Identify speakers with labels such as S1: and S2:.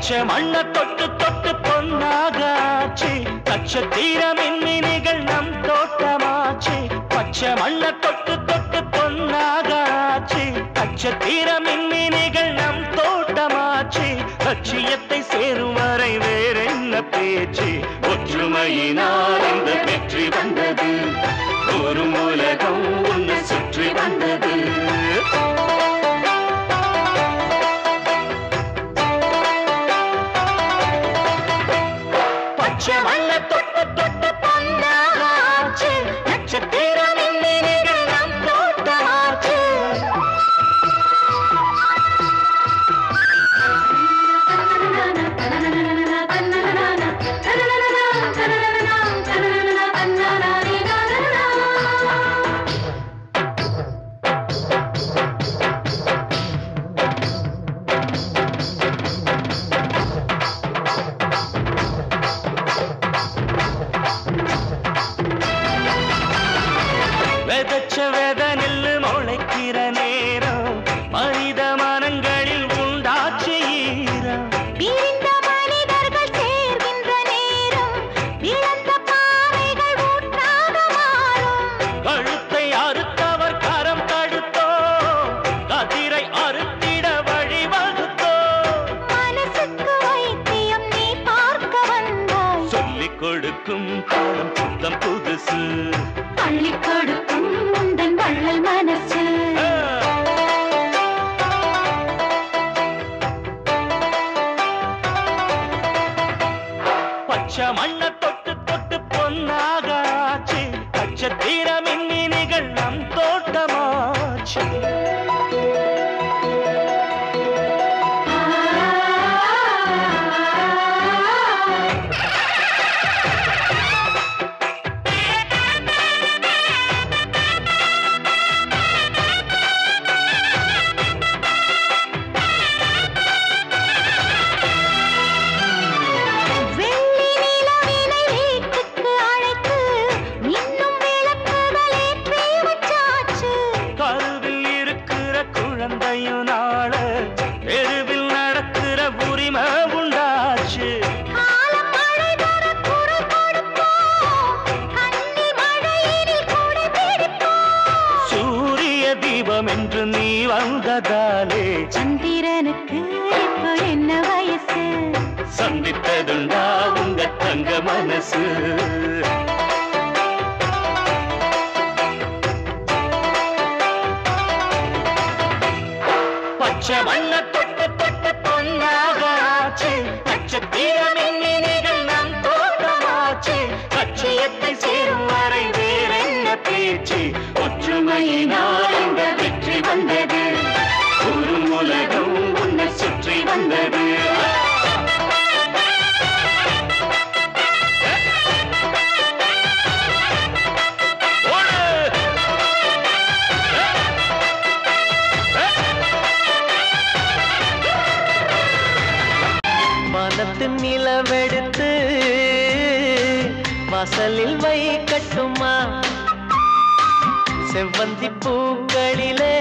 S1: பச்சை மண்ண தொட்டு தொட்டு பொன்னாகாச்சு நட்சத்திர மின்மினிகள் நம் தோட்டமாச்சு பச்சை மண்ண தொட்டு தொட்டு பொன்னாகாச்சு நட்சத்திர மின்மினிகள் நம் தோட்டமாச்சு லட்சியத்தை சேரும் வரை வேறென்ன பேச்சு ஒற்றுமையினால் இந்த வெற்றி வந்தது ஒரு உலகம் உன்னை சுற்றி வந்தது பச்சை மண்ண தொட்டு தொட்டு பொன்னாச்சு நட்சத்திர மின்மினிகள் நம் தோட்டமாச்சு விதைச்ச வித நெல்லு முளைக்கிற நேரம் மனித மனங்களில் உண்டாச்சு ஈரம்
S2: பிரிந்த மனிதர்கள் சேர்கின்ற நேரம் இழந்த பாறைகள் ஊற்றாக மாறும்
S1: கழுத்தை அறுத்தவர் கரம் தடுத்தோ கதிரை அறுத்திட வழிவகுத்தோ
S2: மனசுக்கு வைத்தியம் நீ பார்க்க வந்தாய்
S1: சொல்லிக் கொடுக்கும் பாடம் புத்தம் புதுசு
S2: அள்ளி கொடுக்கும் முந்தன் வள்ளல் மனசு
S1: ஆ. பச்சை மண்ண தொட்டு தொட்டு பொன்னாகாச்சு நட்சத்திர மின்மினிகள் நம் தோட்டமாச்சு
S2: வெள்ளி நிலவினை வீட்டுக்கு அழைத்து இன்னும் விளக்குகள் ஏற்றி வச்சாச்சு
S1: கருவில் இருக்கிற குழந்தையும் நாள தெருவில் நடக்கிற உரிமை உண்டாச்சு
S2: காலம் மழை தர குரல் கொடுப்போம் கண்ணில் மழையினில் கூடை பிடிப்போம்
S1: சூரிய தீபம் என்று நீ வந்ததாலே
S2: சந்திரனுக்கு இப்போ என்ன வயசு
S1: சந்தித்ததுண்டா உங்க தங்க மனசு பச்சை மண்ண தொட்டு தொட்டு பொன்னாகாச்சு நட்சத்திர மின்மினிகள் நம் தோட்டமாச்சு லட்சியத்தை சேரும் வரை வேறென்ன பேச்சு ஒற்றுமையினால் இந்த வெற்றி வந்தது ஒரு உலகம் உன்னை சுற்றி வந்தது ஓடு!
S3: மனத்தின் நிலவெடுத்து வாசலில் வைக்கட்டுமா செவ்வந்தி பூக்களிலே